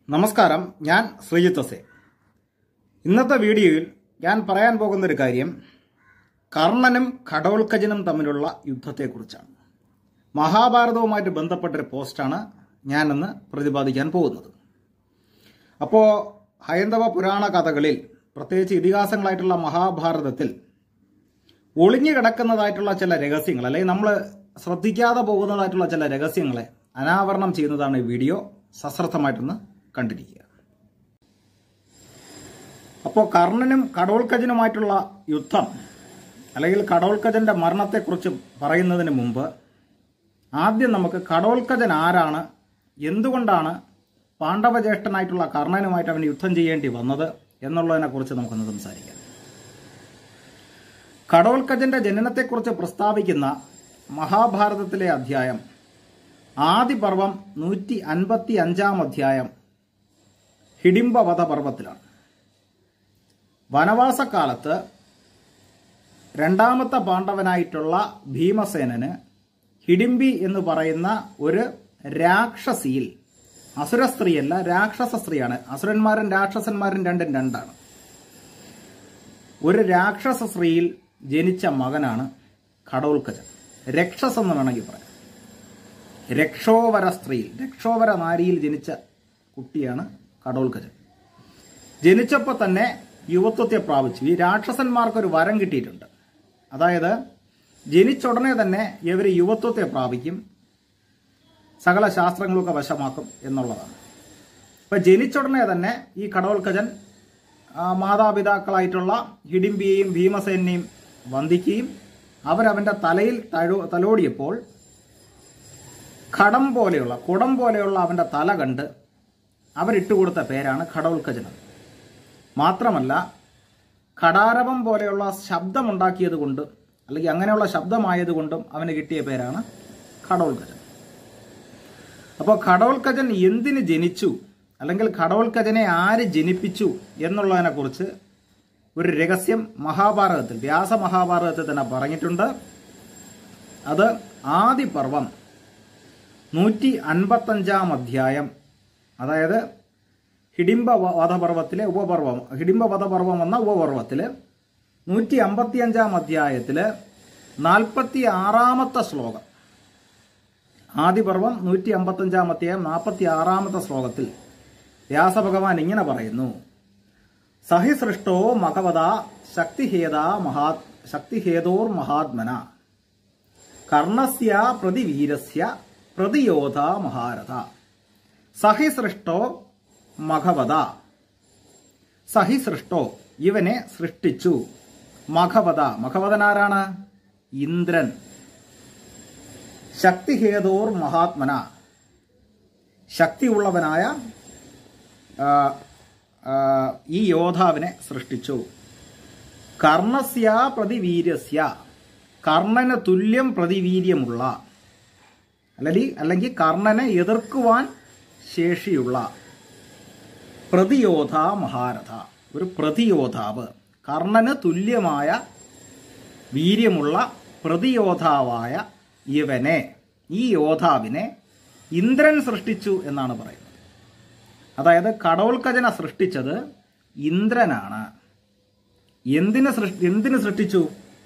നമസ്കാരം ഞാൻ ശ്രീജിത്ത് സെ ഇന്നത്തെ വീഡിയോയിൽ ഞാൻ പറയാൻ പോകുന്ന ഒരു കാര്യം കർണനും ഘടോൽക്കജനും തമ്മിലുള്ള യുദ്ധത്തെക്കുറിച്ചാണ് മഹാഭാരതവുമായിട്ട് ബന്ധപ്പെട്ടൊരു പോസ്റ്റാണ് ഞാനിന്ന് പ്രതിപാദിക്കാൻ പോകുന്നത് അപ്പോൾ ഹൈന്ദവ പുരാണ കഥകളിൽ പ്രത്യേകിച്ച് ഇതിഹാസങ്ങളായിട്ടുള്ള മഹാഭാരതത്തിൽ ഒളിഞ്ഞു കിടക്കുന്നതായിട്ടുള്ള ചില രഹസ്യങ്ങൾ അല്ലെങ്കിൽ നമ്മൾ ശ്രദ്ധിക്കാതെ പോകുന്നതായിട്ടുള്ള ചില രഹസ്യങ്ങളെ അനാവരണം ചെയ്യുന്നതാണ് ഈ വീഡിയോ സശ്രദ്ധമായിട്ടൊന്ന് കണ്ടിരിക്കുക അപ്പോൾ കർണനും കടോൽക്കജനുമായിട്ടുള്ള യുദ്ധം അല്ലെങ്കിൽ കടോൽക്കജന്റെ മരണത്തെക്കുറിച്ച് പറയുന്നതിന് മുമ്പ് ആദ്യം നമുക്ക് കടോൽക്കജൻ ആരാണ് എന്തുകൊണ്ടാണ് പാണ്ഡവജ്യേഷ്ഠനായിട്ടുള്ള കർണനുമായിട്ട് അവന് യുദ്ധം ചെയ്യേണ്ടി വന്നത് എന്നുള്ളതിനെക്കുറിച്ച് നമുക്കൊന്ന് സംസാരിക്കാം കടോൽക്കജന്റെ ജനനത്തെക്കുറിച്ച് പ്രസ്താവിക്കുന്ന മഹാഭാരതത്തിലെ അധ്യായം ആദിപർവം നൂറ്റി അൻപത്തി അഞ്ചാം അധ്യായം ഹിഡിംബവധ പർവത്തിലാണ് വനവാസക്കാലത്ത് രണ്ടാമത്തെ പാണ്ഡവനായിട്ടുള്ള ഭീമസേനന് ഹിഡിംബി എന്ന് പറയുന്ന ഒരു രാക്ഷസിയിൽ അസുര സ്ത്രീയല്ല രാക്ഷസ സ്ത്രീയാണ് അസുരന്മാരും രാക്ഷസന്മാരും രണ്ടും രണ്ടാണ് ഒരു രാക്ഷസ സ്ത്രീയിൽ ജനിച്ച മകനാണ് ഘടോൽക്കജൻ രക്ഷസ് എന്ന് വേണമെങ്കിൽ പറയാം രക്ഷോവര സ്ത്രീയിൽ രക്ഷോവര നാരിയിൽ ജനിച്ച കുട്ടിയാണ് കടോൽക്കജൻ ജനിച്ചപ്പോൾ തന്നെ യുവത്വത്തെ പ്രാപിച്ചു ഈ രാക്ഷസന്മാർക്ക് ഒരു വരം കിട്ടിയിട്ടുണ്ട് അതായത് ജനിച്ചുടനെ തന്നെ ഇവർ യുവത്വത്തെ പ്രാപിക്കും സകല ശാസ്ത്രങ്ങളൊക്കെ വശമാക്കും എന്നുള്ളതാണ് ഇപ്പം ജനിച്ചുടനെ തന്നെ ഈ കടോൽക്കജൻ ആ, മാതാപിതാക്കളായിട്ടുള്ള ഹിഡിംബിയെയും ഭീമസേനെയും വന്ദിക്കുകയും അവരവൻ്റെ തലയിൽ തഴോ തലോടിയപ്പോൾ ഘടം പോലെയുള്ള കുടം പോലെയുള്ള അവൻ്റെ തല കണ്ട് അവരിട്ടുകൊടുത്ത പേരാണ് ഘടോൽക്കജനം മാത്രമല്ല ഘടാരവം പോലെയുള്ള ശബ്ദമുണ്ടാക്കിയത് കൊണ്ട് അല്ലെങ്കിൽ അങ്ങനെയുള്ള ശബ്ദമായതുകൊണ്ടും അവന് കിട്ടിയ പേരാണ് ഘടോൽക്കജൻ അപ്പോൾ ഘടോൽക്കജൻ എന്തിന് ജനിച്ചു അല്ലെങ്കിൽ ഘടോൽക്കജനെ ആര് ജനിപ്പിച്ചു എന്നുള്ളതിനെക്കുറിച്ച് ഒരു രഹസ്യം മഹാഭാരതത്തിൽ വ്യാസ മഹാഭാരതത്തിൽ തന്നെ പറഞ്ഞിട്ടുണ്ട് അത് ആദിപർവം നൂറ്റി അൻപത്തഞ്ചാം അധ്യായം അതായത് ഹിഡിംബ വ- വധപർവത്തിലെ ഉപപർവം ഹിഡിംബ വധപർവം എന്ന ഉപപർവത്തിൽ നൂറ്റി അമ്പത്തിയഞ്ചാം അധ്യായത്തിൽ നാൽപ്പത്തി ആറാമത്തെ ശ്ലോകം ആദിപർവം നൂറ്റി അമ്പത്തഞ്ചാം അധ്യായം നാൽപ്പത്തി ആറാമത്തെ ശ്ലോകത്തിൽ വ്യാസഭഗവാൻ ഇങ്ങനെ പറയുന്നു സഹിസൃഷ്ടോ മഹവത ശക്തിഹേത മഹാ ശക്തിഹേതോർ മഹാത്മന കർണസ്യ പ്രതിവീരസ്യ പ്രതിയോധ മഹാരഥ സഹിസൃഷ്ടോ മഘവത സഹിസൃഷ്ടോ ഇവനെ സൃഷ്ടിച്ചു മഘവത മഘവതനാരാണ് ഇന്ദ്രൻ ശക്തിഹേതോർ മഹാത്മന ശക്തിയുള്ളവനായ ആ, ആ, ഈ യോദ്ധാവിനെ സൃഷ്ടിച്ചു കർണസ്യ പ്രതിവീര്യസ്യ കർണന് തുല്യം പ്രതിവീര്യമുള്ള അല്ലെങ്കിൽ അല്ലെങ്കിൽ കർണനെ എതിർക്കുവാൻ ശേഷിയുള്ള പ്രതിയോധ മഹാരഥ ഒരു പ്രതിയോദ്ധാവ് കർണന് തുല്യമായ വീര്യമുള്ള പ്രതിയോദ്ധാവായ ഇവനെ ഈ യോദ്ധാവിനെ ഇന്ദ്രൻ സൃഷ്ടിച്ചു എന്നാണ് പറയുന്നത് അതായത് കടോൽക്കജന സൃഷ്ടിച്ചത് ഇന്ദ്രനാണ് എന്തിനെ സൃഷ്ടി എന്തിന് സൃഷ്ടിച്ചു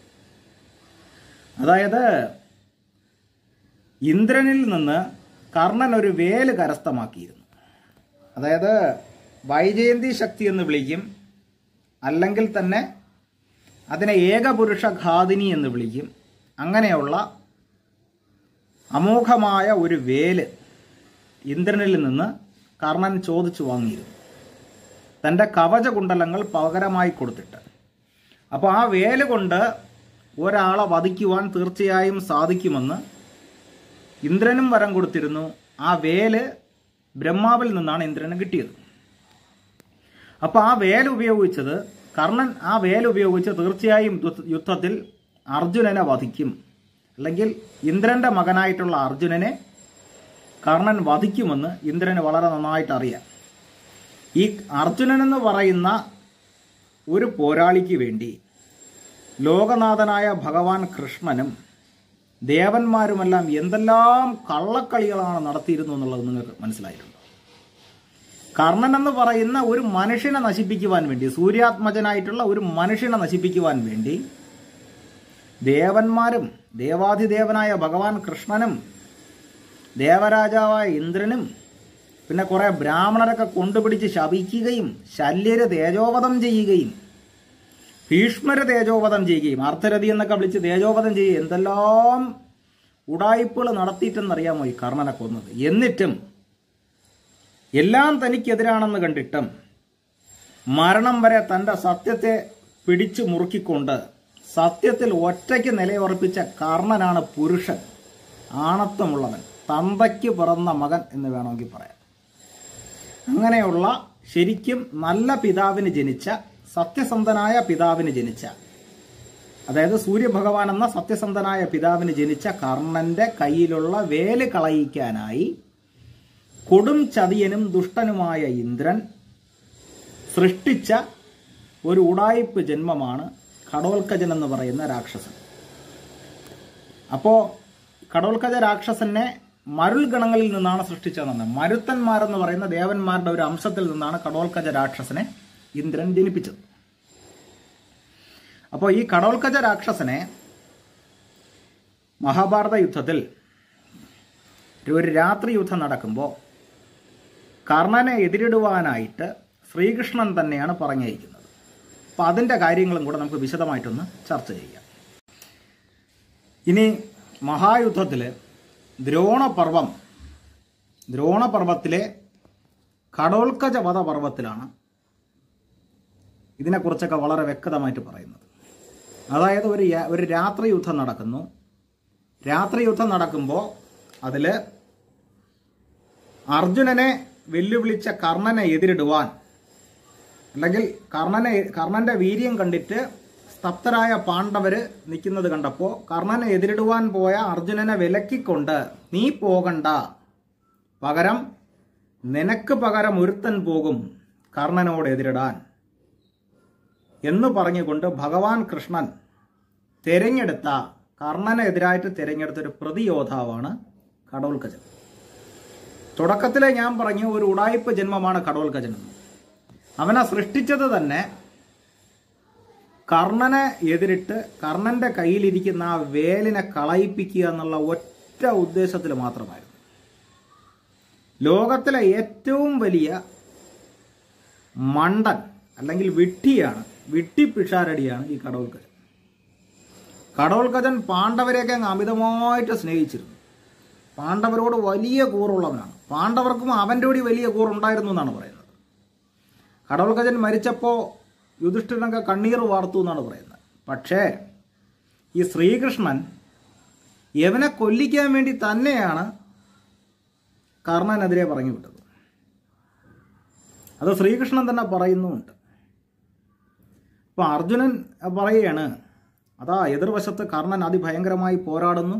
അതായത് ഇന്ദ്രനിൽ നിന്ന് കർണൻ ഒരു വേല് കരസ്ഥമാക്കിയിരുന്നു അതായത് വൈജയന്തി ശക്തി എന്ന് വിളിക്കും അല്ലെങ്കിൽ തന്നെ അതിനെ ഏകപുരുഷ ഘാതിനി എന്ന് വിളിക്കും അങ്ങനെയുള്ള അമോഘമായ ഒരു വേല് ഇന്ദ്രനിൽ നിന്ന് കർണൻ ചോദിച്ചു വാങ്ങിയിരുന്നു തൻ്റെ കവചകുണ്ടലങ്ങൾ പകരമായി കൊടുത്തിട്ട് അപ്പോൾ ആ വേല് കൊണ്ട് ഒരാളെ വധിക്കുവാൻ തീർച്ചയായും സാധിക്കുമെന്ന് ഇന്ദ്രനും വരം കൊടുത്തിരുന്നു ആ വേല് ബ്രഹ്മാവിൽ നിന്നാണ് ഇന്ദ്രന് കിട്ടിയത് അപ്പോൾ ആ വേല ഉപയോഗിച്ചത് കർണൻ ആ വേല ഉപയോഗിച്ച് തീർച്ചയായും യുദ്ധ- യുദ്ധത്തിൽ അർജുനനെ വധിക്കും അല്ലെങ്കിൽ ഇന്ദ്രന്റെ മകനായിട്ടുള്ള അർജുനനെ കർണൻ വധിക്കുമെന്ന് ഇന്ദ്രന് വളരെ നന്നായിട്ട് അറിയാം ഈ അർജുനൻ എന്ന് പറയുന്ന ഒരു പോരാളിക്ക് വേണ്ടി ലോകനാഥനായ ഭഗവാൻ കൃഷ്ണനും ദേവന്മാരുമെല്ലാം എന്തെല്ലാം കള്ളക്കളികളാണ് നടത്തിയിരുന്നു എന്നുള്ളത് നിങ്ങൾക്ക് മനസ്സിലായിട്ടുണ്ട് കർണൻ എന്ന് പറയുന്ന ഒരു മനുഷ്യനെ നശിപ്പിക്കുവാൻ വേണ്ടി സൂര്യാത്മജനായിട്ടുള്ള ഒരു മനുഷ്യനെ നശിപ്പിക്കുവാൻ വേണ്ടി ദേവന്മാരും ദേവാധിദേവനായ ഭഗവാൻ കൃഷ്ണനും ദേവരാജാവായ ഇന്ദ്രനും പിന്നെ കുറെ ബ്രാഹ്മണരൊക്കെ കൊണ്ടുപിടിച്ച് ശപിക്കുകയും ശല്യര് തേജോവധം ചെയ്യുകയും ഭീഷ്മര് തേജോവധം ചെയ്യുകയും അർത്ഥരഥി എന്നൊക്കെ വിളിച്ച് തേജോവധം ചെയ്യുകയും എന്തെല്ലാം ഉടായ്പകൾ നടത്തിയിട്ടെന്നറിയാമോ ഈ കർണനെ കൊന്നത് എന്നിട്ടും എല്ലാം തനിക്കെതിരാണെന്ന് കണ്ടിട്ടും മരണം വരെ തൻ്റെ സത്യത്തെ പിടിച്ചു മുറുക്കിക്കൊണ്ട് സത്യത്തിൽ ഒറ്റയ്ക്ക് നിലയുറപ്പിച്ച കർണനാണ് പുരുഷൻ ആണത്വമുള്ളവൻ തന്തയ്ക്ക് പിറന്ന മകൻ എന്ന് വേണമെങ്കിൽ പറയാം അങ്ങനെയുള്ള ശരിക്കും നല്ല പിതാവിന് ജനിച്ച സത്യസന്ധനായ പിതാവിന് ജനിച്ച അതായത് സൂര്യഭഗവാൻ എന്ന സത്യസന്ധനായ പിതാവിന് ജനിച്ച കർണന്റെ കയ്യിലുള്ള വേല് കളയിക്കാനായി കൊടും ചതിയനും ദുഷ്ടനുമായ ഇന്ദ്രൻ സൃഷ്ടിച്ച ഒരു ഉടായിപ്പ് ജന്മമാണ് കടോൽക്കജൻ എന്ന് പറയുന്ന രാക്ഷസൻ അപ്പോൾ കടോൽക്കജ രാക്ഷസനെ മരുൾ ഗണങ്ങളിൽ നിന്നാണ് സൃഷ്ടിച്ചതെന്ന് മരുത്തന്മാരെന്ന് പറയുന്ന ദേവന്മാരുടെ ഒരു അംശത്തിൽ നിന്നാണ് കടോൽക്കജ രാക്ഷസനെ ഇന്ദ്രൻ ജനിപ്പിച്ചത് അപ്പോൾ ഈ കടോൽക്കജ രാക്ഷസനെ മഹാഭാരത യുദ്ധത്തിൽ ഒരു രാത്രി യുദ്ധം നടക്കുമ്പോൾ കർണനെ എതിരിടുവാനായിട്ട് ശ്രീകൃഷ്ണൻ തന്നെയാണ് പറഞ്ഞിരിക്കുന്നത് അപ്പം അതിൻ്റെ കാര്യങ്ങളും കൂടെ നമുക്ക് വിശദമായിട്ടൊന്ന് ചർച്ച ചെയ്യാം ഇനി മഹായുദ്ധത്തിൽ ദ്രോണപർവം ദ്രോണപർവത്തിലെ കടോൽക്കജ വധപർവത്തിലാണ് ഇതിനെക്കുറിച്ചൊക്കെ വളരെ വ്യക്തമായിട്ട് പറയുന്നത് അതായത് ഒരു യ- ഒരു രാത്രി യുദ്ധം നടക്കുന്നു രാത്രി യുദ്ധം നടക്കുമ്പോൾ അതിൽ അർജുനനെ വെല്ലുവിളിച്ച കർണനെ എതിരിടുവാൻ അല്ലെങ്കിൽ കർണനെ കർണന്റെ വീര്യം കണ്ടിട്ട് സ്തബ്ധരായ പാണ്ഡവര് നിൽക്കുന്നത് കണ്ടപ്പോൾ കർണനെ എതിരിടുവാൻ പോയ അർജുനനെ വിലക്കിക്കൊണ്ട് നീ പോകണ്ട പകരം നിനക്ക് പകരം ഒരുത്തൻ പോകും കർണനോട് എതിരിടാൻ എന്ന് പറഞ്ഞുകൊണ്ട് ഭഗവാൻ കൃഷ്ണൻ തിരഞ്ഞെടുത്ത കർണനെതിരായിട്ട് തിരഞ്ഞെടുത്ത ഒരു പ്രതിയോദ്ധാവാണ് കടോൽക്കജൻ തുടക്കത്തിലെ ഞാൻ പറഞ്ഞു ഒരു ഉടായിപ്പ് ജന്മമാണ് കടോൽക്കജൻ എന്ന് അവനെ സൃഷ്ടിച്ചത് തന്നെ കർണനെ എതിരിട്ട് കർണന്റെ കയ്യിലിരിക്കുന്ന ആ വേലിനെ കളയിപ്പിക്കുക എന്നുള്ള ഒറ്റ ഉദ്ദേശത്തിൽ മാത്രമായിരുന്നു ലോകത്തിലെ ഏറ്റവും വലിയ മണ്ടൻ അല്ലെങ്കിൽ വിട്ടിയാണ് വിട്ടിപ്പിഷാരടിയാണ് ഈ കടോൽക്കജൻ കടോൽക്കജൻ പാണ്ഡവരെയൊക്കെ അങ്ങ് അമിതമായിട്ട് സ്നേഹിച്ചിരുന്നു പാണ്ഡവരോട് വലിയ കൂറുള്ളവനാണ് പാണ്ഡവർക്കും അവൻ്റെ കൂടി വലിയ കൂറുണ്ടായിരുന്നു എന്നാണ് പറയുന്നത് കടോൽക്കജൻ മരിച്ചപ്പോൾ യുധിഷ്ഠിരനൊക്കെ കണ്ണീർ വാർത്തു എന്നാണ് പറയുന്നത് പക്ഷേ ഈ ശ്രീകൃഷ്ണൻ യവനെ കൊല്ലിക്കാൻ വേണ്ടി തന്നെയാണ് കർണനെതിരെ പറഞ്ഞു വിട്ടത് അത് ശ്രീകൃഷ്ണൻ തന്നെ പറയുന്നുമുണ്ട് അപ്പോൾ അർജുനൻ പറയുകയാണ് അതാ എതിർവശത്ത് കർണൻ അതിഭയങ്കരമായി പോരാടുന്നു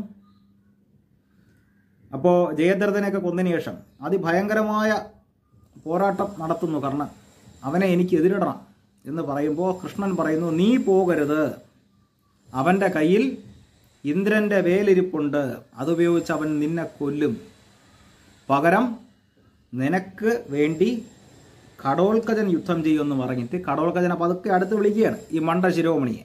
അപ്പോൾ ജയദ്രഥനെയൊക്കെ കൊന്നതിന് ശേഷം അതിഭയങ്കരമായ പോരാട്ടം നടത്തുന്നു കർണൻ അവനെ എനിക്ക് എതിരിടണം എന്ന് പറയുമ്പോൾ കൃഷ്ണൻ പറയുന്നു നീ പോകരുത് അവൻ്റെ കയ്യിൽ ഇന്ദ്രൻ്റെ വേലിരിപ്പുണ്ട് അതുപയോഗിച്ച് അവൻ നിന്നെ കൊല്ലും പകരം നിനക്ക് വേണ്ടി കടോൽക്കജൻ യുദ്ധം ചെയ്യുമെന്ന് പറഞ്ഞിട്ട് കടോൽക്കജനെ പതുക്കെ അടുത്ത് വിളിക്കുകയാണ് ഈ മണ്ട ശിരോമണിയെ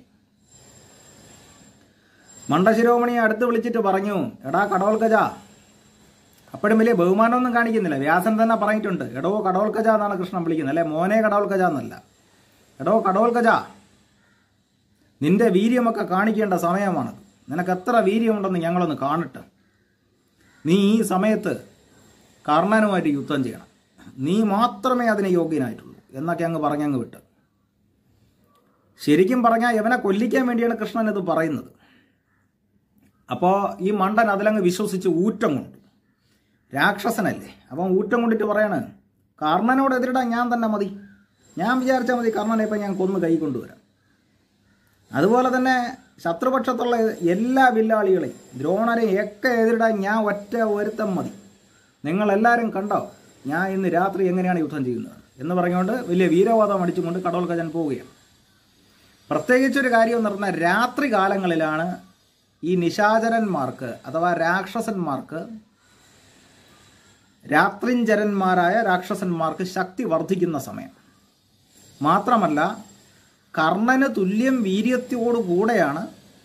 മണ്ട ശിരോമണിയെ അടുത്ത് വിളിച്ചിട്ട് പറഞ്ഞു എടാ കടോൽക്കജ അപ്പോഴും വലിയ ബഹുമാനമൊന്നും കാണിക്കുന്നില്ല വ്യാസൻ തന്നെ പറഞ്ഞിട്ടുണ്ട് എടോ കടോൽക്കജ എന്നാണ് കൃഷ്ണൻ വിളിക്കുന്നത് അല്ലെ മോനെ കടോൽക്കജ എന്നല്ല എടോ കടോൽക്കജ നിന്റെ വീര്യമൊക്കെ കാണിക്കേണ്ട സമയമാണ് നിനക്ക് എത്ര വീര്യമുണ്ടെന്ന് ഞങ്ങളൊന്ന് കാണട്ടെ നീ ഈ സമയത്ത് കർണനുമായിട്ട് യുദ്ധം ചെയ്യണം നീ മാത്രമേ അതിന് യോഗ്യനായിട്ടുള്ളൂ എന്നൊക്കെ അങ്ങ് പറഞ്ഞങ്ങ് വിട്ട് ശരിക്കും പറഞ്ഞാൽ ഇവനെ കൊല്ലിക്കാൻ വേണ്ടിയാണ് കൃഷ്ണൻ ഇത് പറയുന്നത് അപ്പോൾ ഈ മണ്ടൻ അതിലങ്ങ് വിശ്വസിച്ച് ഊറ്റം കൊണ്ടു രാക്ഷസനല്ലേ അപ്പം ഊറ്റം കൊണ്ടിട്ട് പറയാണ് കർണനോട് എതിരിടാൻ ഞാൻ തന്നെ മതി ഞാൻ വിചാരിച്ചാൽ മതി കർണനെ ഇപ്പം ഞാൻ കൊന്ന് കൈ കൊണ്ടുവരാം അതുപോലെ തന്നെ ശത്രുപക്ഷത്തുള്ള എല്ലാ വില്ലാളികളെയും ദ്രോണരെയും ഒക്കെ എതിരിടാൻ ഞാൻ ഒറ്റ ഒരുത്തം മതി നിങ്ങളെല്ലാവരും കണ്ടോ ഞാൻ ഇന്ന് രാത്രി എങ്ങനെയാണ് യുദ്ധം ചെയ്യുന്നത് എന്ന് പറഞ്ഞുകൊണ്ട് വലിയ വീരവാദം അടിച്ചുകൊണ്ട് കടോൽക്കജൻ പോവുകയാണ് പ്രത്യേകിച്ചൊരു കാര്യം എന്ന് പറഞ്ഞാൽ രാത്രി കാലങ്ങളിലാണ് ഈ നിശാചരന്മാർക്ക് അഥവാ രാക്ഷസന്മാർക്ക് രാത്രിഞ്ചരന്മാരായ രാക്ഷസന്മാർക്ക് ശക്തി വർദ്ധിക്കുന്ന സമയം മാത്രമല്ല കർണന് തുല്യം വീര്യത്തോടുകൂടെയാണ്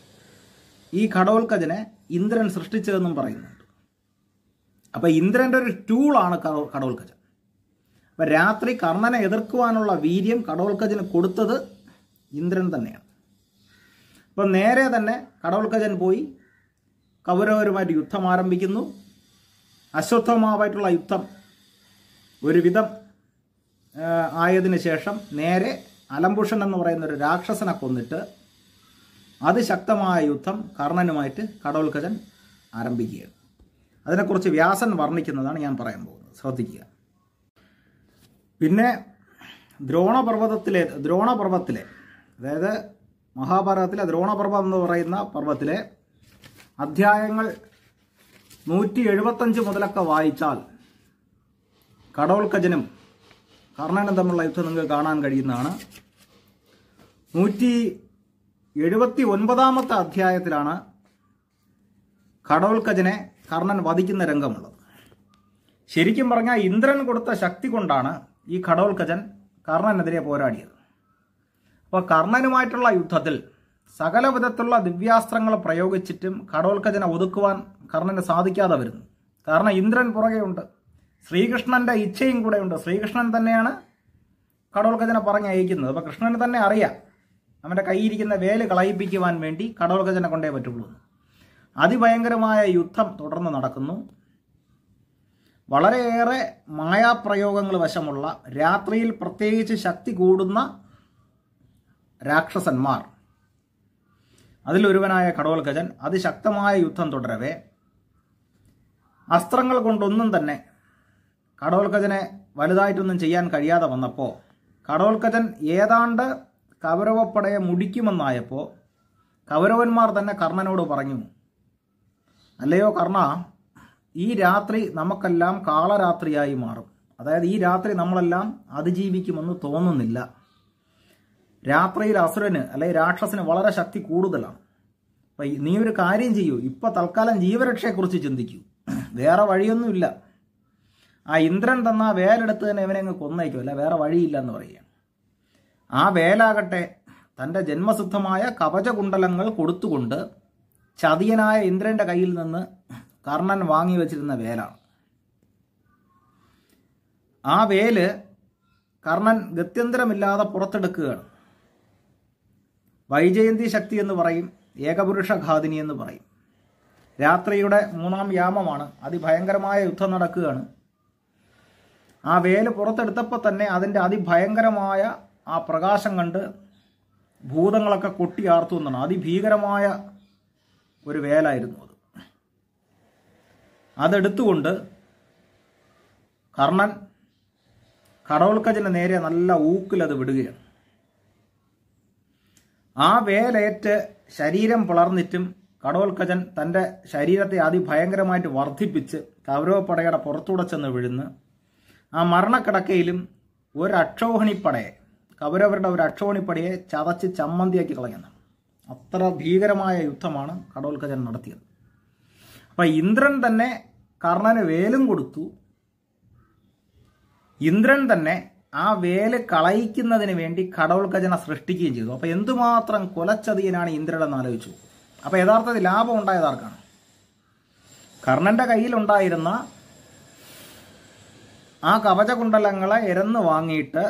ഈ ഘടോൽക്കജനെ ഇന്ദ്രൻ സൃഷ്ടിച്ചതെന്നും പറയുന്നുണ്ട് അപ്പൊ ഇന്ദ്രന്റെ ഒരു ടൂളാണ് കടോ- കടോൽക്കജൻ അപ്പൊ രാത്രി കർണനെ എതിർക്കുവാനുള്ള വീര്യം കടോൽക്കജന് കൊടുത്തത് ഇന്ദ്രൻ തന്നെയാണ് അപ്പൊ നേരെ തന്നെ കടോൽക്കജൻ പോയി കൗരവരുമായിട്ട് യുദ്ധം ആരംഭിക്കുന്നു അശ്വത്ഥമാവായിട്ടുള്ള യുദ്ധം ഒരുവിധം ആ, ആയതിനു ശേഷം നേരെ അലംബുഷൻ എന്ന് പറയുന്ന ഒരു രാക്ഷസനെ കൊന്നിട്ട് അതിശക്തമായ യുദ്ധം കർണനുമായിട്ട് കടോൽക്കജൻ ആരംഭിക്കുകയാണ് അതിനെക്കുറിച്ച് വ്യാസൻ വർണ്ണിക്കുന്നതാണ് ഞാൻ പറയാൻ പോകുന്നത് ശ്രദ്ധിക്കുക പിന്നെ ദ്രോണപർവ്വതത്തിലെ ദ്രോണപർവ്വത്തിലെ അതായത് മഹാഭാരതത്തിലെ ദ്രോണപർവ്വതം എന്ന് പറയുന്ന പർവ്വത്തിലെ അധ്യായങ്ങൾ നൂറ്റി എഴുപത്തഞ്ച് മുതലൊക്കെ വായിച്ചാൽ കടോൽക്കജനും കർണനും തമ്മിലുള്ള യുദ്ധം നിങ്ങൾക്ക് കാണാൻ കഴിയുന്നതാണ് നൂറ്റി എഴുപത്തി ഒൻപതാമത്തെ അധ്യായത്തിലാണ് കടോൽക്കജനെ കർണൻ വധിക്കുന്ന രംഗമുള്ളത് ശരിക്കും പറഞ്ഞാൽ ഇന്ദ്രൻ കൊടുത്ത ശക്തി കൊണ്ടാണ് ഈ ഘടോൽക്കജൻ കർണനെതിരെ പോരാടിയത് അപ്പോൾ കർണനുമായിട്ടുള്ള യുദ്ധത്തിൽ സകല വിധത്തിലുള്ള ദിവ്യാസ്ത്രങ്ങൾ പ്രയോഗിച്ചിട്ടും ഘടോൽക്കജനെ ഒതുക്കുവാൻ കർണന് സാധിക്കാതെ വരുന്നു കാരണം ഇന്ദ്രൻ പുറകെയുണ്ട് ശ്രീകൃഷ്ണന്റെ ഇച്ഛയും കൂടെയുണ്ട് ശ്രീകൃഷ്ണൻ തന്നെയാണ് കടോൽക്കജനെ പറഞ്ഞയക്കുന്നത് അപ്പോൾ കൃഷ്ണന് തന്നെ അറിയാം അവൻ്റെ കയ്യിരിക്കുന്ന വേല് കളയിപ്പിക്കുവാൻ വേണ്ടി കടോൽക്കജനെ കൊണ്ടേ പറ്റുള്ളൂ എന്ന്. അതിഭയങ്കരമായ യുദ്ധം തുടർന്ന് നടക്കുന്നു വളരെയേറെ മായാപ്രയോഗങ്ങൾ വശമുള്ള രാത്രിയിൽ പ്രത്യേകിച്ച് ശക്തി കൂടുന്ന രാക്ഷസന്മാർ അതിലൊരുവനായ കടോൽക്കജൻ അതിശക്തമായ യുദ്ധം തുടരവേ അസ്ത്രങ്ങൾ കൊണ്ടൊന്നും തന്നെ കടോൽക്കജനെ വലുതായിട്ടൊന്നും ചെയ്യാൻ കഴിയാതെ വന്നപ്പോൾ കടോൽക്കജൻ ഏതാണ്ട് കൗരവപ്പടയെ മുടിക്കുമെന്നായപ്പോൾ കൗരവന്മാർ തന്നെ കർണനോട് പറഞ്ഞു അല്ലയോ കർണ ഈ രാത്രി നമുക്കെല്ലാം കാളരാത്രിയായി മാറും അതായത് ഈ രാത്രി നമ്മളെല്ലാം അതിജീവിക്കുമെന്ന് തോന്നുന്നില്ല രാത്രിയിൽ അസുരന് അല്ലെങ്കിൽ രാക്ഷസന് വളരെ ശക്തി കൂടുതലാണ് അപ്പം നീ ഒരു കാര്യം ചെയ്യൂ ഇപ്പൊ തൽക്കാലം ജീവരക്ഷയെക്കുറിച്ച് ചിന്തിക്കൂ വേറെ വഴിയൊന്നുമില്ല ആ ഇന്ദ്രൻ തന്ന ആ വേലെടുത്ത് തന്നെ ഇവനെ അങ്ങ് കൊന്നേക്കും അല്ല വേറെ വഴിയില്ല എന്ന് പറയുകയാണ് ആ വേലാകട്ടെ തൻ്റെ ജന്മസിദ്ധമായ കവചകുണ്ടലങ്ങൾ കൊടുത്തുകൊണ്ട് ചതിയനായ ഇന്ദ്രന്റെ കയ്യിൽ നിന്ന് കർണൻ വാങ്ങി വെച്ചിരുന്ന വേലാണ് ആ വേല് കർണൻ ഗത്യന്തരമില്ലാതെ പുറത്തെടുക്കുകയാണ് വൈജയന്തി ശക്തി എന്ന് പറയും ഏകപുരുഷ ഘാതിനി എന്ന് പറയും രാത്രിയുടെ മൂന്നാം യാമമാണ് അതിഭയങ്കരമായ യുദ്ധം നടക്കുകയാണ് ആ വേല് പുറത്തെടുത്തപ്പോൾ തന്നെ അതിൻ്റെ അതിഭയങ്കരമായ ആ പ്രകാശം കണ്ട് ഭൂതങ്ങളൊക്കെ കൊട്ടിയാർത്തു എന്നാണ് അതിഭീകരമായ ഒരു വേലായിരുന്നു അത് അതെടുത്തുകൊണ്ട് കർണൻ കടോൽക്കജന് നേരെ നല്ല ഊക്കിലത് വിടുകയാണ് ആ വേലേറ്റ് ശരീരം പിളർന്നിട്ടും കടോൽക്കജൻ തൻ്റെ ശരീരത്തെ അതിഭയങ്കരമായിട്ട് വർദ്ധിപ്പിച്ച് കൗരവപ്പടയുടെ പുറത്തൂടെ ചെന്ന് വീഴുന്ന് ആ മരണക്കിടക്കയിലും ഒരു അക്ഷോഹിണിപ്പടയെ കൗരവരുടെ ഒരു അക്ഷോഹിണിപ്പടയെ ചതച്ച് ചമ്മന്തിയാക്കി കളയുന്നതാണ് അത്ര ഭീകരമായ യുദ്ധമാണ് കടോൽക്കജൻ നടത്തിയത് അപ്പം ഇന്ദ്രൻ തന്നെ കർണന് വേലും കൊടുത്തു ഇന്ദ്രൻ തന്നെ ആ വേല് കളയിക്കുന്നതിന് വേണ്ടി കടോൽക്കജനെ സൃഷ്ടിക്കുകയും ചെയ്തു അപ്പൊ എന്തുമാത്രം കൊലച്ചതിയനാണ് ഇന്ദ്രനെന്ന് ആലോചിച്ചു അപ്പൊ യഥാർത്ഥത്തിൽ ലാഭം ഉണ്ടായത് ആർക്കാണ് കർണന്റെ കയ്യിലുണ്ടായിരുന്ന ആ കവചകുണ്ടലങ്ങളെ എരന്ന് വാങ്ങിയിട്ട്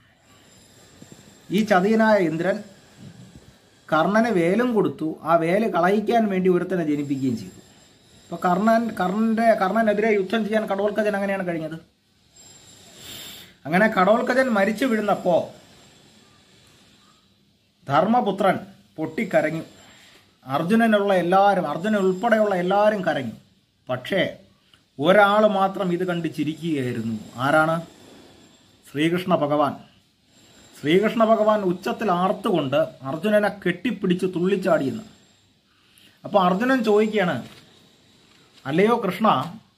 ഈ ചതിയനായ ഇന്ദ്രൻ കർണന് വേലും കൊടുത്തു ആ വേല് കളയിക്കാൻ വേണ്ടി ഒരുത്തനെ ജനിപ്പിക്കുകയും ചെയ്തു ഇപ്പൊ കർണൻ കർണന്റെ കർണനെതിരെ യുദ്ധം ചെയ്യാൻ കടോൽക്കജൻ അങ്ങനെയാണ് കഴിഞ്ഞത് അങ്ങനെ കടോൽക്കജൻ മരിച്ചു വീഴുന്നപ്പോ ധർമ്മപുത്രൻ പൊട്ടിക്കരഞ്ഞു അർജുനനുള്ള എല്ലാവരും അർജുനൻ ഉൾപ്പെടെയുള്ള എല്ലാവരും കരഞ്ഞു പക്ഷേ ഒരാൾ മാത്രം ഇത് കണ്ട് ചിരിക്കുകയായിരുന്നു ആരാണ് ശ്രീകൃഷ്ണ ഭഗവാൻ ശ്രീകൃഷ്ണ ഭഗവാൻ ഉച്ചത്തിൽ ആർത്തുകൊണ്ട് അർജുനനെ കെട്ടിപ്പിടിച്ച് തുള്ളിച്ചാടിയെന്ന് അപ്പോൾ അർജുനൻ ചോദിക്കുകയാണ് അല്ലയോ കൃഷ്ണ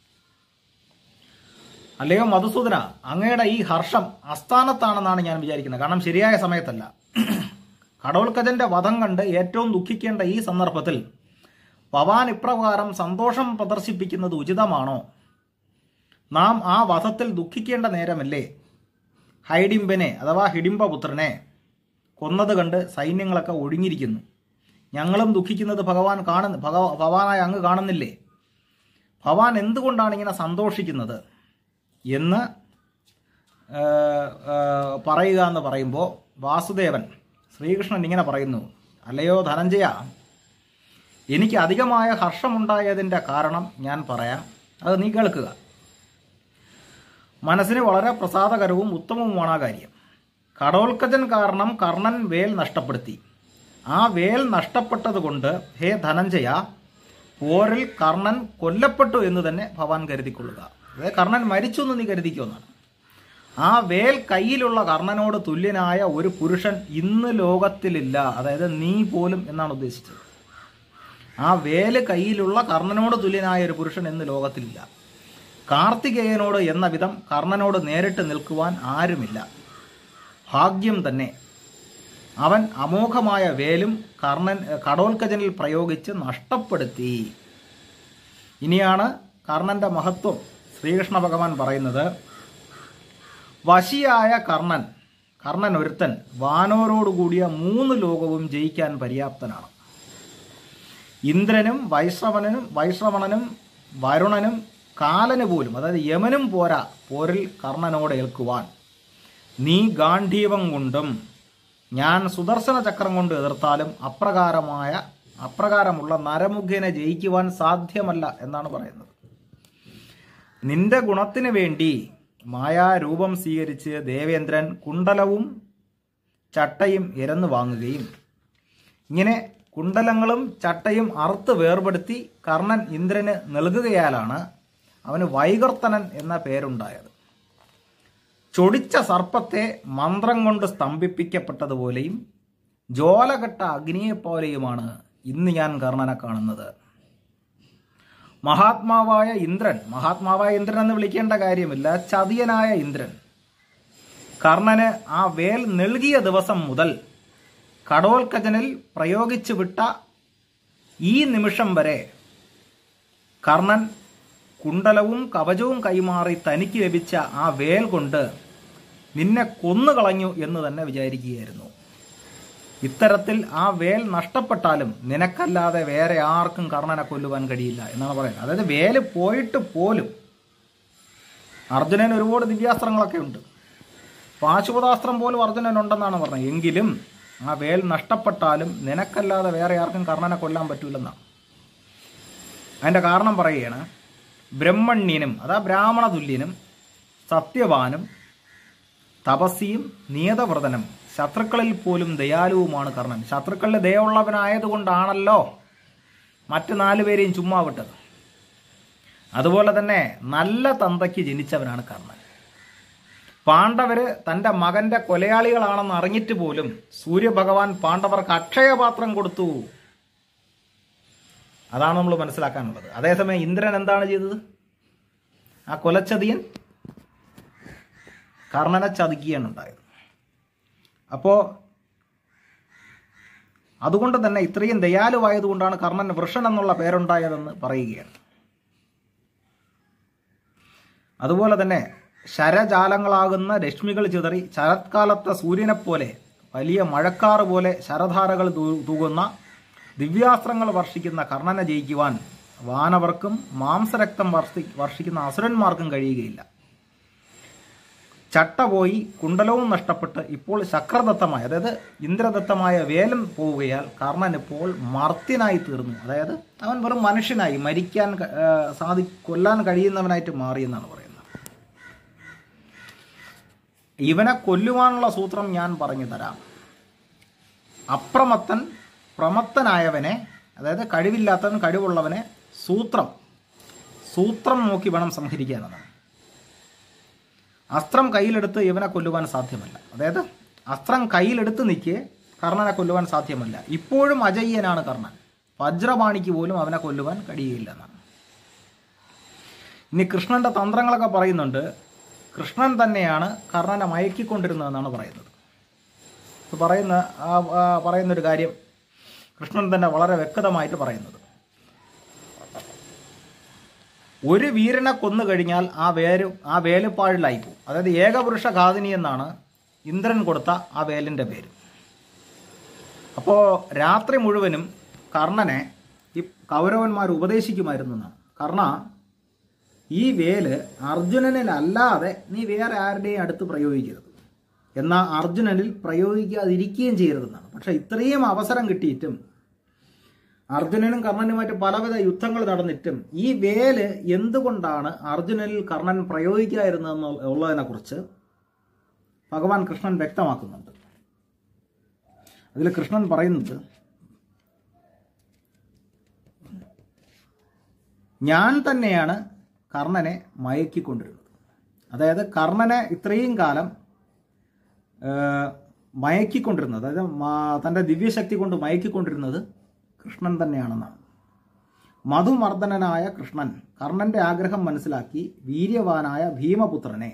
അല്ലയോ മധുസൂദന അങ്ങയുടെ ഈ ഹർഷം അസ്ഥാനത്താണെന്നാണ് ഞാൻ വിചാരിക്കുന്നത് കാരണം ശരിയായ സമയത്തല്ല കടോൽക്കജന്റെ വധം കണ്ട് ഏറ്റവും ദുഃഖിക്കേണ്ട ഈ സന്ദർഭത്തിൽ പവാൻ ഇപ്രകാരം സന്തോഷം പ്രദർശിപ്പിക്കുന്നത് ഉചിതമാണോ നാം ആ വധത്തിൽ ദുഃഖിക്കേണ്ട നേരമല്ലേ ഹൈഡിംബനെ അഥവാ ഹിഡിംബപുത്രനെ കൊന്നത് കണ്ട് സൈന്യങ്ങളൊക്കെ ഒഴിഞ്ഞിരിക്കുന്നു ഞങ്ങളും ദുഃഖിക്കുന്നത് ഭഗവാൻ കാണുന്നു ഭഗവ ഭഗവാനായ അങ്ങ് കാണുന്നില്ലേ ഭഗവാൻ എന്തുകൊണ്ടാണ് ഇങ്ങനെ സന്തോഷിക്കുന്നത് എന്ന് ആ, ആ, പറയുക എന്ന് പറയുമ്പോൾ വാസുദേവൻ ശ്രീകൃഷ്ണൻ ഇങ്ങനെ പറയുന്നു അല്ലയോ ധനഞ്ജയ എനിക്ക് അധികമായ ഹർഷമുണ്ടായതിൻ്റെ കാരണം ഞാൻ പറയാം അത് നീ കേൾക്കുക മനസ്സിന് വളരെ പ്രസാദകരവും ഉത്തമവുമാണ് ആ കാര്യം കടോൽക്കജൻ കാരണം കർണൻ വേൽ നഷ്ടപ്പെടുത്തി ആ വേൽ നഷ്ടപ്പെട്ടത് കൊണ്ട് ഹേ ധനഞ്ജയ പോരിൽ കർണൻ കൊല്ലപ്പെട്ടു എന്ന് തന്നെ ഭവാൻ കരുതിക്കൊള്ളുക അതായത് കർണൻ മരിച്ചു എന്ന് നീ കരുതിക്കുമെന്നാണ് ആ വേൽ കയ്യിലുള്ള കർണനോട് തുല്യനായ ഒരു പുരുഷൻ ഇന്ന് ലോകത്തിലില്ല അതായത് നീ പോലും എന്നാണ് ഉദ്ദേശിച്ചത് ആ വേല് കയ്യിലുള്ള കർണനോട് തുല്യനായ ഒരു പുരുഷൻ ഇന്ന് ലോകത്തിലില്ല കാർത്തികേയനോട് എന്ന വിധം കർണനോട് നേരിട്ട് നിൽക്കുവാൻ ആരുമില്ല ഭാഗ്യം തന്നെ അവൻ അമോഘമായ വേലും കർണൻ കടോൽക്കജനിൽ പ്രയോഗിച്ച് നഷ്ടപ്പെടുത്തി ഇനിയാണ് കർണന്റെ മഹത്വം ശ്രീകൃഷ്ണ ഭഗവാൻ പറയുന്നത് വശിയായ കർണൻ കർണൻ ഒരുത്തൻ വാനോരോടുകൂടിയ മൂന്ന് ലോകവും ജയിക്കാൻ പര്യാപ്തനാണ് ഇന്ദ്രനും വൈശ്രവണനും വൈശ്രവണനും വരുണനും കാലന് പോലും അതായത് യമനും പോരാ പോരിൽ കർണനോട് ഏൽക്കുവാൻ നീ ഗാന്ധീവം കൊണ്ടും ഞാൻ സുദർശന ചക്രം കൊണ്ട് എതിർത്താലും അപ്രകാരമായ അപ്രകാരമുള്ള നരമുഖേനെ ജയിക്കുവാൻ സാധ്യമല്ല എന്നാണ് പറയുന്നത് നിന്റെ ഗുണത്തിന് വേണ്ടി മായാരൂപം സ്വീകരിച്ച് ദേവേന്ദ്രൻ കുണ്ടലവും ചട്ടയും ഇരന്നു വാങ്ങുകയും ഇങ്ങനെ കുണ്ടലങ്ങളും ചട്ടയും അറുത്ത് വേർപെടുത്തി കർണൻ ഇന്ദ്രന് നൽകുകയാലാണ് അവന് വൈകർത്തനൻ എന്ന പേരുണ്ടായത് ചൊടിച്ച സർപ്പത്തെ മന്ത്രം കൊണ്ട് സ്തംഭിപ്പിക്കപ്പെട്ടതുപോലെയും ജോലകെട്ട അഗ്നിയെപ്പോലെയുമാണ് ഇന്ന് ഞാൻ കർണനെ കാണുന്നത് മഹാത്മാവായ ഇന്ദ്രൻ മഹാത്മാവായ ഇന്ദ്രൻ എന്ന് വിളിക്കേണ്ട കാര്യമില്ല ചതിയനായ ഇന്ദ്രൻ കർണന് ആ വേൽ നൽകിയ ദിവസം മുതൽ കടോൽക്കജനിൽ പ്രയോഗിച്ചു വിട്ട ഈ നിമിഷം വരെ കർണൻ കുണ്ടലവും കവചവും കൈമാറി തനിക്ക് ലഭിച്ച ആ വേൽ കൊണ്ട് നിന്നെ കൊന്നുകളഞ്ഞു എന്ന് തന്നെ വിചാരിക്കുകയായിരുന്നു ഇത്തരത്തിൽ ആ വേൽ നഷ്ടപ്പെട്ടാലും നിനക്കല്ലാതെ വേറെ ആർക്കും കർണനെ കൊല്ലുവാൻ കഴിയില്ല എന്നാണ് പറയുന്നത് അതായത് വേല് പോയിട്ട് പോലും അർജുനന് ഒരുപാട് ദിവ്യാസ്ത്രങ്ങളൊക്കെ ഉണ്ട് പാശുപതാസ്ത്രം പോലും അർജുനനുണ്ടെന്നാണ് പറഞ്ഞത് എങ്കിലും ആ വേൽ നഷ്ടപ്പെട്ടാലും നിനക്കല്ലാതെ വേറെ ആർക്കും കർണനെ കൊല്ലാൻ പറ്റൂലെന്നാണ് അതിൻ്റെ കാരണം പറയുകയാണ് ബ്രഹ്മണ്യനും അതാ ബ്രാഹ്മണ തുല്യനും സത്യവാനും തപസ്സിയും നിയതവ്രതനും ശത്രുക്കളിൽ പോലും ദയാലുവുമാണ് കർണൻ ശത്രുക്കളിൽ ദയുള്ളവനായതുകൊണ്ടാണല്ലോ മറ്റ് നാലുപേരെയും ചുമ്മാ വിട്ടത് അതുപോലെ തന്നെ നല്ല തന്തയ്ക്ക് ജനിച്ചവനാണ് കർണൻ പാണ്ഡവര് തന്റെ മകന്റെ കൊലയാളികളാണെന്ന് അറിഞ്ഞിട്ട് പോലും സൂര്യഭഗവാൻ പാണ്ഡവർക്ക് അക്ഷയപാത്രം കൊടുത്തു അതാണ് നമ്മൾ മനസ്സിലാക്കാനുള്ളത് അതേസമയം ഇന്ദ്രൻ എന്താണ് ചെയ്തത് ആ കൊലച്ചതിയൻ കർണനെ ചതുക്കിയാണ് ഉണ്ടായത് അപ്പോ അതുകൊണ്ട് തന്നെ ഇത്രയും ദയാലുവായതുകൊണ്ടാണ് കർണൻ വൃഷൻ എന്നുള്ള പേരുണ്ടായതെന്ന് പറയുകയാണ് അതുപോലെ തന്നെ ശരജാലങ്ങളാകുന്ന രശ്മികൾ ചിതറി ശരത്കാലത്തെ സൂര്യനെപ്പോലെ വലിയ മഴക്കാറ് പോലെ ശരധാരകൾ തൂ- തൂകുന്ന ദിവ്യാസ്ത്രങ്ങൾ വർഷിക്കുന്ന കർണനെ ജയിക്കുവാൻ വാനവർക്കും മാംസരക്തം വർഷി വർഷിക്കുന്ന അസുരന്മാർക്കും കഴിയുകയില്ല ചട്ട പോയി കുണ്ടലവും നഷ്ടപ്പെട്ട് ഇപ്പോൾ ശക്രദത്തമായ അതായത് ഇന്ദ്രദത്തമായ വേലം പോവുകയാൽ കർണൻ ഇപ്പോൾ മർത്യനായി തീർന്നു അതായത് അവൻ വെറും മനുഷ്യനായി മരിക്കാൻ ക- ആ, സാധി കൊല്ലാൻ കഴിയുന്നവനായിട്ട് മാറി എന്നാണ് പറയുന്നത് ഇവനെ കൊല്ലുവാനുള്ള സൂത്രം ഞാൻ പറഞ്ഞു തരാം അപ്രമത്തൻ പ്രമത്തനായവനെ അതായത് കഴിവില്ലാത്തവൻ കഴിവുള്ളവനെ സൂത്രം സൂത്രം നോക്കി വേണം സംഹരിക്കാനെന്നാണ് അസ്ത്രം കയ്യിലെടുത്ത് ഇവനെ കൊല്ലുവാൻ സാധ്യമല്ല അതായത് അസ്ത്രം കയ്യിലെടുത്ത് നിൽക്കെ കർണനെ കൊല്ലുവാൻ സാധ്യമല്ല ഇപ്പോഴും അജയ്യനാണ് കർണൻ വജ്രപാണിക്ക് പോലും അവനെ കൊല്ലുവാൻ കഴിയുകയില്ല എന്നാണ് ഇനി കൃഷ്ണന്റെ തന്ത്രങ്ങളൊക്കെ പറയുന്നുണ്ട് കൃഷ്ണൻ തന്നെയാണ് കർണനെ മയക്കിക്കൊണ്ടിരുന്നതെന്നാണ് പറയുന്നത് ഇത് പറയുന്ന ആ ആ പറയുന്നൊരു കാര്യം കൃഷ്ണൻ തന്നെ വളരെ വ്യക്തമായിട്ട് പറയുന്നത് ഒരു വീരനെ കൊന്നു കഴിഞ്ഞാൽ ആ വേര് ആ വേലുപ്പാഴിലായി പോകും അതായത് ഏകപുരുഷ ഘാതിനി എന്നാണ് ഇന്ദ്രൻ കൊടുത്ത ആ വേലിൻ്റെ പേര് അപ്പോൾ രാത്രി മുഴുവനും കർണനെ ഈ കൗരവന്മാർ ഉപദേശിക്കുമായിരുന്നു എന്നാണ് കർണ ഈ വേല് അർജുനനിലല്ലാതെ നീ വേറെ ആരുടെയും അടുത്ത് പ്രയോഗിക്കരുത് എന്നാൽ അർജുനനിൽ പ്രയോഗിക്കാതിരിക്കുകയും ചെയ്യരുതെന്നാണ് പക്ഷെ ഇത്രയും അവസരം കിട്ടിയിട്ടും അർജുനനും കർണനുമായിട്ട് പലവിധ യുദ്ധങ്ങൾ നടന്നിട്ടും ഈ വേല് എന്തുകൊണ്ടാണ് അർജുനനിൽ കർണൻ പ്രയോഗിക്കാതിരുന്നതെന്ന് ഉള്ളതിനെ കുറിച്ച് ഭഗവാൻ കൃഷ്ണൻ വ്യക്തമാക്കുന്നുണ്ട് അതിൽ കൃഷ്ണൻ പറയുന്നത് ഞാൻ തന്നെയാണ് കർണനെ മയക്കിക്കൊണ്ടിരുന്നത് അതായത് കർണനെ ഇത്രയും കാലം ആ, മയക്കിക്കൊണ്ടിരുന്നത് അതായത് മാ- തൻ്റെ ദിവ്യശക്തി കൊണ്ട് മയക്കിക്കൊണ്ടിരുന്നത് കൃഷ്ണൻ തന്നെയാണെന്നാണ് മധുമർദ്ദനനായ കൃഷ്ണൻ കർണന്റെ ആഗ്രഹം മനസ്സിലാക്കി വീര്യവാനായ ഭീമപുത്രനെ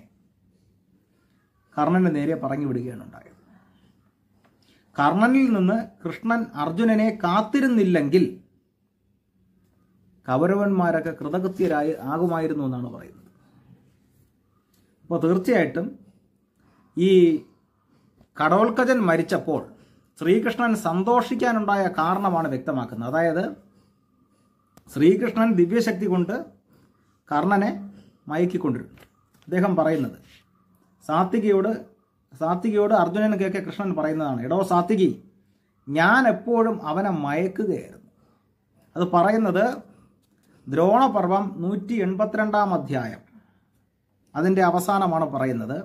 കർണന് നേരെ പറഞ്ഞു വിടുകയാണ് ഉണ്ടായത് കർണനിൽ നിന്ന് കൃഷ്ണൻ അർജുനനെ കാത്തിരുന്നില്ലെങ്കിൽ കൗരവന്മാരൊക്കെ കൃതകൃത്യരായി ആകുമായിരുന്നു എന്നാണ് പറയുന്നത് അപ്പോൾ തീർച്ചയായിട്ടും ഈ കടോൽക്കജൻ മരിച്ചപ്പോൾ ശ്രീകൃഷ്ണൻ സന്തോഷിക്കാനുണ്ടായ കാരണമാണ് വ്യക്തമാക്കുന്നത് അതായത് ശ്രീകൃഷ്ണൻ ദിവ്യശക്തി കൊണ്ട് കർണനെ മയക്കിക്കൊണ്ടിരുന്നു അദ്ദേഹം പറയുന്നത് സാത്വികയോട് സാത്വികയോട് അർജുനൻ കേക്കെ കൃഷ്ണൻ പറയുന്നതാണ് എടോ സാത്വികി ഞാൻ എപ്പോഴും അവനെ മയക്കുകയായിരുന്നു അത് പറയുന്നത് ദ്രോണപർവം നൂറ്റി എൺപത്തിരണ്ടാം അധ്യായം അതിൻ്റെ അവസാനമാണ് പറയുന്നത്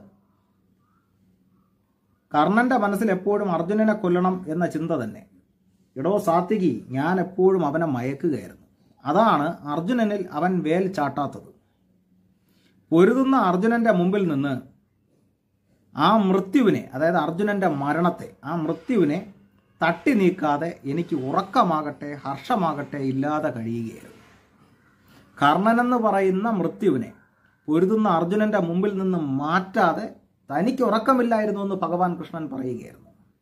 കർണന്റെ മനസ്സിൽ എപ്പോഴും അർജുനനെ കൊല്ലണം എന്ന ചിന്ത തന്നെ എടോ സാത്വികി ഞാൻ എപ്പോഴും അവനെ മയക്കുകയായിരുന്നു അതാണ് അർജുനനിൽ അവൻ വേൽ ചാട്ടാത്തത് പൊരുതുന്ന അർജുനന്റെ മുമ്പിൽ നിന്ന് ആ മൃത്യുവിനെ അതായത് അർജുനന്റെ മരണത്തെ ആ മൃത്യുവിനെ തട്ടി നീക്കാതെ എനിക്ക് ഉറക്കമാകട്ടെ ഹർഷമാകട്ടെ ഇല്ലാതെ കഴിയുകയായിരുന്നു കർണനെന്ന് പറയുന്ന മൃത്യുവിനെ പൊരുതുന്ന അർജുനന്റെ മുമ്പിൽ നിന്ന് മാറ്റാതെ തനിക്ക് ഉറക്കമില്ലായിരുന്നു എന്ന് ഭഗവാൻ കൃഷ്ണൻ പറയുകയായിരുന്നു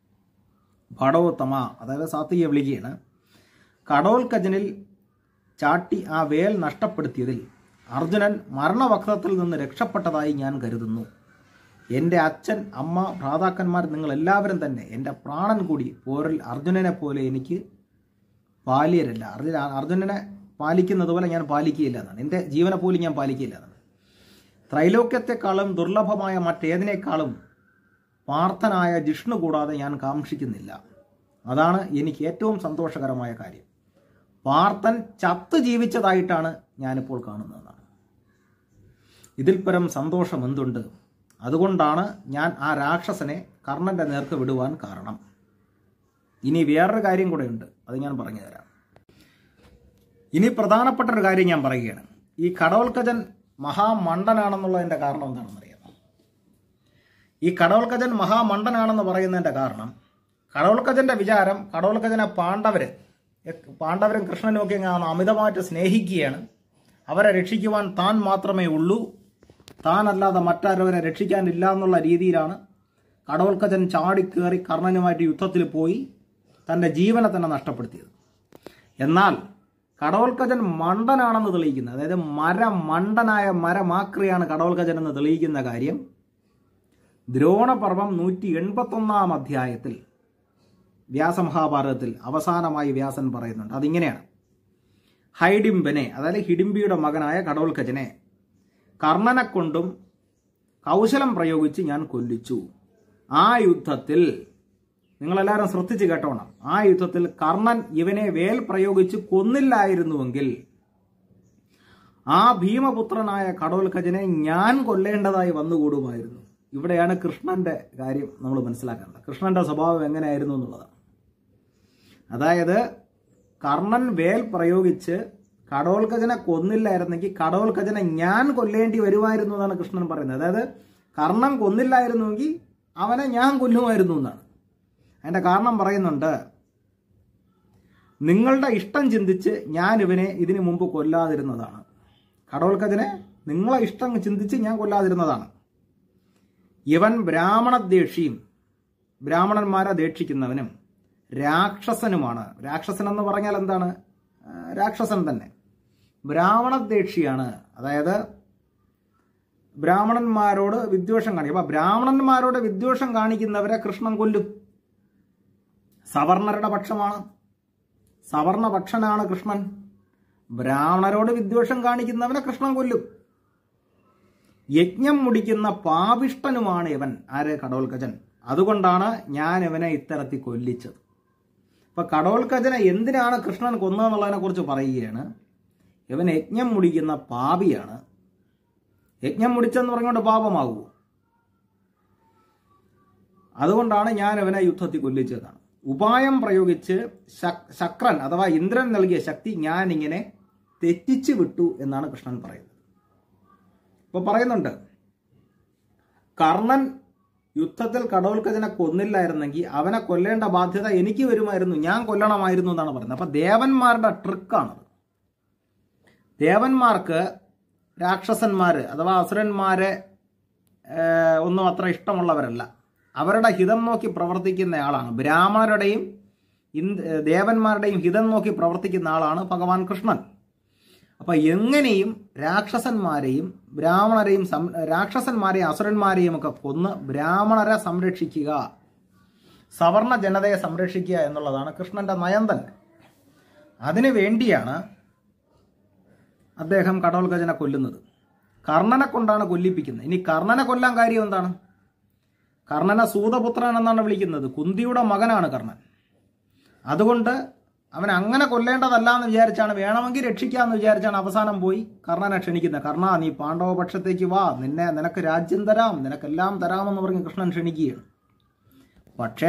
ഭടോത്തമ അതായത് സാത്വിക വിളിക്കുകയാണ് കടോൽക്കജനിൽ ചാട്ടി ആ വേൽ നഷ്ടപ്പെടുത്തിയതിൽ അർജുനൻ മരണവക്തത്തിൽ നിന്ന് രക്ഷപ്പെട്ടതായി ഞാൻ കരുതുന്നു എൻ്റെ അച്ഛൻ അമ്മ ഭ്രാതാക്കന്മാർ നിങ്ങൾ എല്ലാവരും തന്നെ എൻ്റെ പ്രാണൻ കൂടി പോരിൽ അർജുനനെ പോലെ എനിക്ക് പാലിയരല്ല അർജുന അർജുനനെ പാലിക്കുന്നത് പോലെ ഞാൻ പാലിക്കുകയില്ല എന്നാണ് എൻ്റെ ജീവനെ പോലും ഞാൻ പാലിക്കുകയില്ല എന്നാണ് ത്രൈലോക്യത്തെക്കാളും ദുർലഭമായ മറ്റേതിനേക്കാളും പാർത്ഥനായ ജിഷ്ണു കൂടാതെ ഞാൻ കാക്ഷിക്കുന്നില്ല അതാണ് എനിക്ക് ഏറ്റവും സന്തോഷകരമായ കാര്യം പാർത്ഥൻ ചത്തു ജീവിച്ചതായിട്ടാണ് ഞാനിപ്പോൾ കാണുന്നതെന്നാണ് ഇതിൽ പരം സന്തോഷം എന്തുണ്ട് അതുകൊണ്ടാണ് ഞാൻ ആ രാക്ഷസനെ കർണന്റെ നേർക്ക് വിടുവാൻ കാരണം ഇനി വേറൊരു കാര്യം കൂടെ ഉണ്ട് അത് ഞാൻ പറഞ്ഞു തരാം ഇനി പ്രധാനപ്പെട്ട ഒരു കാര്യം ഞാൻ പറയുകയാണ് ഈ കടവൽക്കജൻ മഹാമണ്ഡനാണെന്നുള്ളതിൻ്റെ കാരണം എന്താണെന്ന് അറിയാമോ ഈ കടവൽക്കജൻ മഹാമണ്ഡനാണെന്ന് പറയുന്നതിൻ്റെ കാരണം കടവൽക്കജന്റെ വിചാരം കടവൽക്കജനെ പാണ്ഡവര് പാണ്ഡവരും കൃഷ്ണനും ഒക്കെ അങ്ങ് അമിതമായിട്ട് സ്നേഹിക്കുകയാണ് അവരെ രക്ഷിക്കുവാൻ താൻ മാത്രമേ ഉള്ളൂ താനല്ലാതെ മറ്റാരവരെ രക്ഷിക്കാനില്ല എന്നുള്ള രീതിയിലാണ് കടവൽക്കജൻ ചാടിക്കേറി കർണനുമായിട്ട് യുദ്ധത്തിൽ പോയി തൻ്റെ ജീവനെ തന്നെ നഷ്ടപ്പെടുത്തിയത് എന്നാൽ കടവൽക്കജൻ മണ്ടനാണെന്ന് തെളിയിക്കുന്നത് അതായത് മരമണ്ടനായ മരമാക്രിയാണ് കടവൽക്കജൻ എന്ന് തെളിയിക്കുന്ന കാര്യം ദ്രോണപർവം നൂറ്റി എൺപത്തൊന്നാം അധ്യായത്തിൽ വ്യാസമഹാഭാരതത്തിൽ അവസാനമായി വ്യാസൻ പറയുന്നുണ്ട് അതിങ്ങനെയാണ് ഹൈഡിംബനെ അതായത് ഹിഡിംബിയുടെ മകനായ കടവൽക്കജനെ കർണനെ കൊണ്ടും കൗശലം പ്രയോഗിച്ച് ഞാൻ കൊല്ലിച്ചു ആ യുദ്ധത്തിൽ നിങ്ങളെല്ലാവരും ശ്രദ്ധിച്ച് കേട്ടോണം ആ യുദ്ധത്തിൽ കർണൻ ഇവനെ വേൽ പ്രയോഗിച്ച് കൊന്നില്ലായിരുന്നുവെങ്കിൽ ആ ഭീമപുത്രനായ കടോൽക്കജനെ ഞാൻ കൊല്ലേണ്ടതായി വന്നുകൂടുമായിരുന്നു ഇവിടെയാണ് കൃഷ്ണന്റെ കാര്യം നമ്മൾ മനസ്സിലാക്കേണ്ടത് കൃഷ്ണന്റെ സ്വഭാവം എങ്ങനെയായിരുന്നു എന്നുള്ളതാണ് അതായത് കർണൻ വേൽ പ്രയോഗിച്ച് കടോൽക്കജനെ കൊന്നില്ലായിരുന്നെങ്കിൽ കടോൽക്കജനെ ഞാൻ കൊല്ലേണ്ടി വരുമായിരുന്നു എന്നാണ് കൃഷ്ണൻ പറയുന്നത് അതായത് കർണൻ കൊന്നില്ലായിരുന്നുവെങ്കിൽ അവനെ ഞാൻ കൊല്ലുമായിരുന്നു എന്നാണ് അതിന്റെ കാരണം പറയുന്നുണ്ട് നിങ്ങളുടെ ഇഷ്ടം ചിന്തിച്ച് ഞാൻ ഇവനെ ഇതിനു മുമ്പ് കൊല്ലാതിരുന്നതാണ് കടോൽക്കജനെ നിങ്ങളെ ഇഷ്ടം ചിന്തിച്ച് ഞാൻ കൊല്ലാതിരുന്നതാണ് ഇവൻ ബ്രാഹ്മണദ്വേഷിയും ബ്രാഹ്മണന്മാരെ ദേക്ഷിക്കുന്നവനും രാക്ഷസനുമാണ് രാക്ഷസൻ എന്ന് പറഞ്ഞാൽ എന്താണ് ആ, രാക്ഷസൻ തന്നെ ബ്രാഹ്മണദ്വേഷിയാണ് അതായത് ബ്രാഹ്മണന്മാരോട് വിദ്വേഷം കാണിക്കും അപ്പൊ ബ്രാഹ്മണന്മാരോട് വിദ്വേഷം കാണിക്കുന്നവരെ കൃഷ്ണൻ കൊല്ലും സവർണരുടെ പക്ഷമാണ് സവർണപക്ഷനാണ് കൃഷ്ണൻ ബ്രാഹ്മണരോട് വിദ്വേഷം കാണിക്കുന്നവനെ കൃഷ്ണൻ കൊല്ലും യജ്ഞം മുടിക്കുന്ന പാപിഷ്ടനുമാണ് ഇവൻ ആര് കടോൽക്കജൻ അതുകൊണ്ടാണ് ഞാൻ ഇവനെ ഇത്തരത്തിൽ കൊല്ലിച്ചത് അപ്പൊ കടോൽക്കജനെ എന്തിനാണ് കൃഷ്ണൻ കൊന്നതെന്നുള്ളതിനെ കുറിച്ച് പറയുകയാണ് ഇവൻ യജ്ഞം മുടിക്കുന്ന പാപിയാണ് യജ്ഞം മുടിച്ചെന്ന് പറഞ്ഞുകൊണ്ട് പാപമാകുമോ അതുകൊണ്ടാണ് ഞാൻ അവനെ യുദ്ധത്തിൽ കൊല്ലിച്ചതാണ് ഉപായം പ്രയോഗിച്ച് ശക്- ശക്രൻ അഥവാ ഇന്ദ്രൻ നൽകിയ ശക്തി ഞാൻ ഇങ്ങനെ തെറ്റിച്ചു വിട്ടു എന്നാണ് കൃഷ്ണൻ പറയുന്നത് ഇപ്പൊ പറയുന്നുണ്ട് കർണൻ യുദ്ധത്തിൽ കടോൽക്കജനെ കൊന്നില്ലായിരുന്നെങ്കിൽ അവനെ കൊല്ലേണ്ട ബാധ്യത എനിക്ക് വരുമായിരുന്നു ഞാൻ കൊല്ലണമായിരുന്നു എന്നാണ് പറയുന്നത് അപ്പൊ ദേവന്മാരുടെ ട്രിക്കാണത് ദേവന്മാർക്ക് രാക്ഷസന്മാര് അഥവാ അസുരന്മാരെ ഏഹ്, ഒന്നും അത്ര ഇഷ്ടമുള്ളവരല്ല അവരുടെ ഹിതം നോക്കി പ്രവർത്തിക്കുന്ന ആളാണ് ബ്രാഹ്മണരുടെയും ഇന്ദ ദേവന്മാരുടെയും ഹിതം നോക്കി പ്രവർത്തിക്കുന്ന ആളാണ് ഭഗവാൻ കൃഷ്ണൻ അപ്പൊ എങ്ങനെയും രാക്ഷസന്മാരെയും ബ്രാഹ്മണരെയും സം- രാക്ഷസന്മാരെയും അസുരന്മാരെയും ഒക്കെ കൊന്ന് ബ്രാഹ്മണരെ സംരക്ഷിക്കുക സവർണ ജനതയെ സംരക്ഷിക്കുക എന്നുള്ളതാണ് കൃഷ്ണന്റെ നയം തന്നെ അതിനു വേണ്ടിയാണ് അദ്ദേഹം കടോൽഗജനെ കൊല്ലുന്നത് കർണനെ കൊണ്ടാണ് കൊല്ലിപ്പിക്കുന്നത് ഇനി കർണനെ കൊല്ലാൻ കാര്യം എന്താണ് കർണനെ സൂതപുത്രൻ എന്നാണ് വിളിക്കുന്നത് കുന്തിയുടെ മകനാണ് കർണൻ അതുകൊണ്ട് അവൻ അങ്ങനെ കൊല്ലേണ്ടതല്ല എന്ന് വിചാരിച്ചാണ് വേണമെങ്കിൽ രക്ഷിക്കാമെന്ന് വിചാരിച്ചാണ് അവസാനം പോയി കർണനെ ക്ഷണിക്കുന്നത് കർണ നീ പാണ്ഡവ പക്ഷത്തേക്ക് വാ നിന്നെ നിനക്ക് രാജ്യം തരാം നിനക്കെല്ലാം തരാമെന്ന് പറഞ്ഞ് കൃഷ്ണൻ ക്ഷണിക്കുകയാണ് പക്ഷേ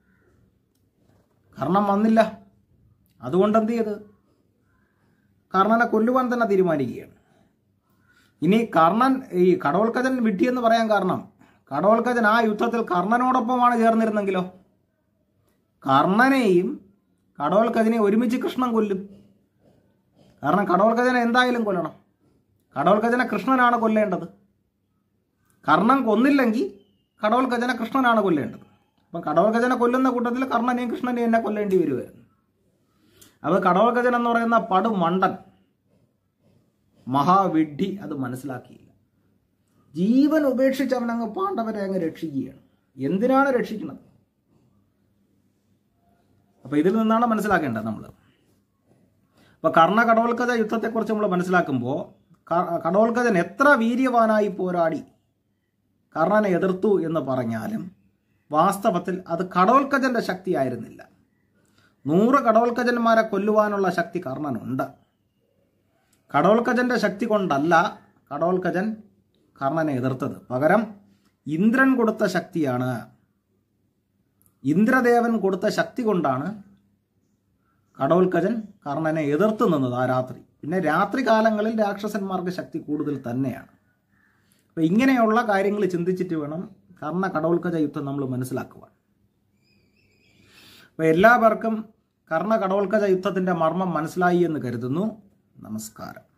കർണൻ വന്നില്ല അതുകൊണ്ട് എന്ത് ചെയ്ത് കർണനെ കൊല്ലുവാൻ തന്നെ തീരുമാനിക്കുകയാണ് ഇനി കർണൻ ഈ കടോൽക്കജൻ വിട്ടിയെന്ന് പറയാൻ കാരണം കടോൽക്കജൻ ആ യുദ്ധത്തിൽ കർണനോടൊപ്പമാണ് ചേർന്നിരുന്നെങ്കിലോ കർണനെയും കടോൽക്കജനെ ഒരുമിച്ച് കൃഷ്ണൻ കൊല്ലും കാരണം കടോൽക്കജനെ എന്തായാലും കൊല്ലണം കടോൽക്കജനെ കൃഷ്ണനാണ് കൊല്ലേണ്ടത് കർണൻ കൊന്നില്ലെങ്കിൽ കടോൽക്കജനെ കൃഷ്ണനാണ് കൊല്ലേണ്ടത് അപ്പം കടോൽക്കജനെ കൊല്ലുന്ന കൂട്ടത്തിൽ കർണനെയും കൃഷ്ണനെയും എന്നെ കൊല്ലേണ്ടി വരുമായിരുന്നു അത് കടോൽക്കജൻ എന്ന് പറയുന്ന പടു മണ്ടൻ മഹാവിഡ്ഢി അത് മനസ്സിലാക്കിയില്ല ജീവൻ ഉപേക്ഷിച്ച് അവൻ അങ്ങ് പാണ്ഡവരെ അങ്ങ് രക്ഷിക്കുകയാണ് എന്തിനാണ് രക്ഷിക്കുന്നത് അപ്പൊ ഇതിൽ നിന്നാണ് മനസ്സിലാക്കേണ്ടത് നമ്മൾ അപ്പൊ കർണ കടോൽക്കഥ യുദ്ധത്തെക്കുറിച്ച് നമ്മൾ മനസ്സിലാക്കുമ്പോൾ കടോൽക്കഥൻ എത്ര വീര്യവാനായി പോരാടി കർണനെ എതിർത്തു എന്ന് പറഞ്ഞാലും വാസ്തവത്തിൽ അത് കടോൽക്കജന്റെ ശക്തിയായിരുന്നില്ല നൂറ് കടോൽക്കജന്മാരെ കൊല്ലുവാനുള്ള ശക്തി കർണനുണ്ട് കടോൽക്കജന്റെ ശക്തി കൊണ്ടല്ല കടോൽക്കജൻ കർണനെ എതിർത്തത് പകരം ഇന്ദ്രൻ കൊടുത്ത ശക്തിയാണ് ഇന്ദ്രദേവൻ കൊടുത്ത ശക്തി കൊണ്ടാണ് കടോൽക്കജൻ കർണനെ എതിർത്ത് നിന്നത് ആ രാത്രി പിന്നെ രാത്രി കാലങ്ങളിൽ രാക്ഷസന്മാർക്ക് ശക്തി കൂടുതൽ തന്നെയാണ് അപ്പം ഇങ്ങനെയുള്ള കാര്യങ്ങൾ ചിന്തിച്ചിട്ട് വേണം കർണ കടോൽക്കജ യുദ്ധം നമ്മൾ മനസ്സിലാക്കുവാൻ അപ്പോൾ എല്ലാവർക്കും കർണ കടോൽക്കജ യുദ്ധത്തിൻ്റെ മർമ്മം മനസ്സിലായി എന്ന് കരുതുന്നു നമസ്കാരം